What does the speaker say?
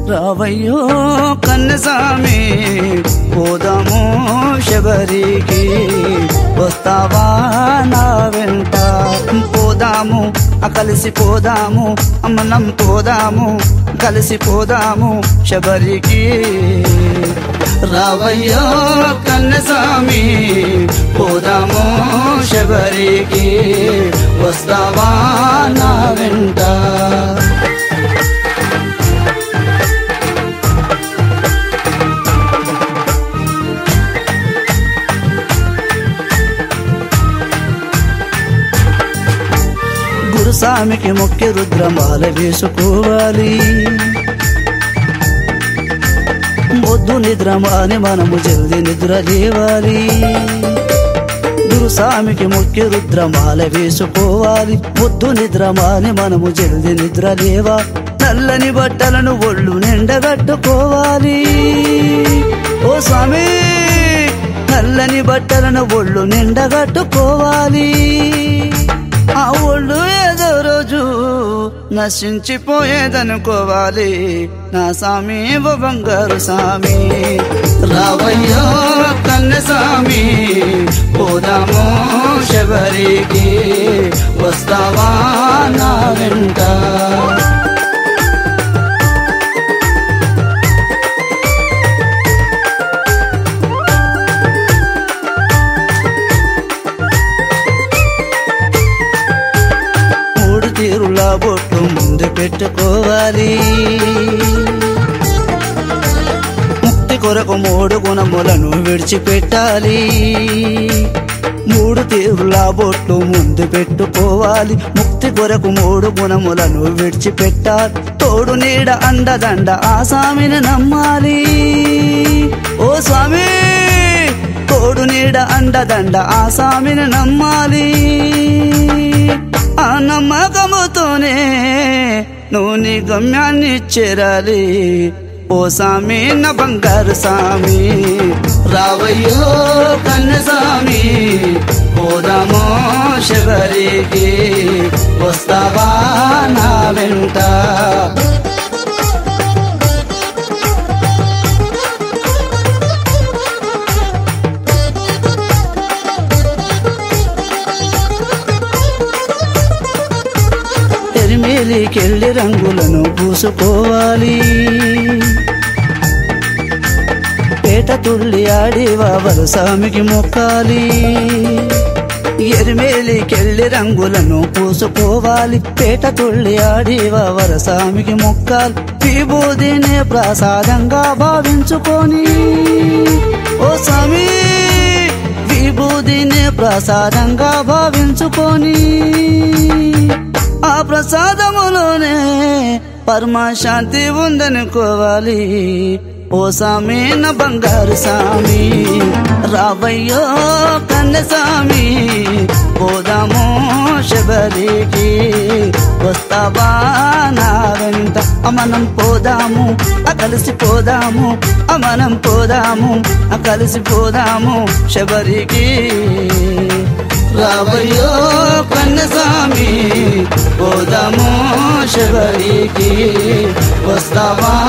రావయ్యో కన్నస్వామి పోదాము శబరికి వస్తావా నా వెంట పోదాము ఆ కలిసి పోదాము మనం పోదాము కలిసి పోదాము శబరికి రావయ్యో కన్నస్వామి పోదాము శబరికి వస్తావా నా వెంట గురుస్వామికి ముఖ్య రుద్రమాల వేసుకోవాలి మొద్దు నిద్రమాని మనము జల్ది నిద్ర లేవాలి గురుస్వామికి ముఖ్య రుద్రమాల వేసుకోవాలి ముద్దు నిద్రమాని మనము జల్ది నిద్ర లేవా నల్లని బట్టలను ఒళ్ళు నిండగట్టుకోవాలి ఓ స్వామి నల్లని బట్టలను ఒళ్ళు నిండగట్టుకోవాలి ఆ ఒళ్ళు ఏదో రోజు నశించిపోయేదనుకోవాలి నా స్వామి ఓ బంగారు స్వామి రావయ్యో కన్న స్వామి పోదాము శబరికి వస్తావా నా వెంట మూడు తీరుల బొట్టు ముందు పెట్టుకోవాలి ముక్తి కొరకు మూడు గుణములను విడిచిపెట్టాలి మూడు తీరుల బొట్టు ముందు పెట్టుకోవాలి ముక్తి కొరకు మూడు గుణములను విడిచిపెట్టాలి తోడు నీడ అండదండ ఆ స్వామిని నమ్మాలి ఓ స్వామి తోడు నీడ అండదండ ఆ స్వామిని నమ్మాలి ఆ నమ్మకముతోనే నువ్వు నీ గమ్యాన్ని చేరాలి ఓ సామి నా బంగారు సామి రావయ్యో కన్న సామి పోదామో శబరికి వస్తావా నా వెంట ఎరిమేలికెళ్ళి రంగులను పూసుకోవాలి పేట తుల్లి ఆడివా వరసామికి మొక్కాలి ఎరిమేలికెళ్ళి రంగులను పూసుకోవాలి పేట తుల్లి ఆడివా వరసామికి మొక్కాలి విభూదిని ప్రసాదంగా భావించుకొని ఓ స్వామి విభూదిని ప్రసాదంగా భావించుకొని ఆ ప్రసాదములోనే పరమశాంతి ఉందనుకోవాలి ఓ సామి నా బంగారు సామి రావయ్యో కన్న సామి పోదాము శబరికి వస్తావా నా వెంట మనం పోదాము ఆ కలిసి పోదాము ఆ మనం పోదాము ఆ కలిసి పోదాము శబరికి రావయ్యో కన్నస్వామి పోదాము శబరికి వస్తావా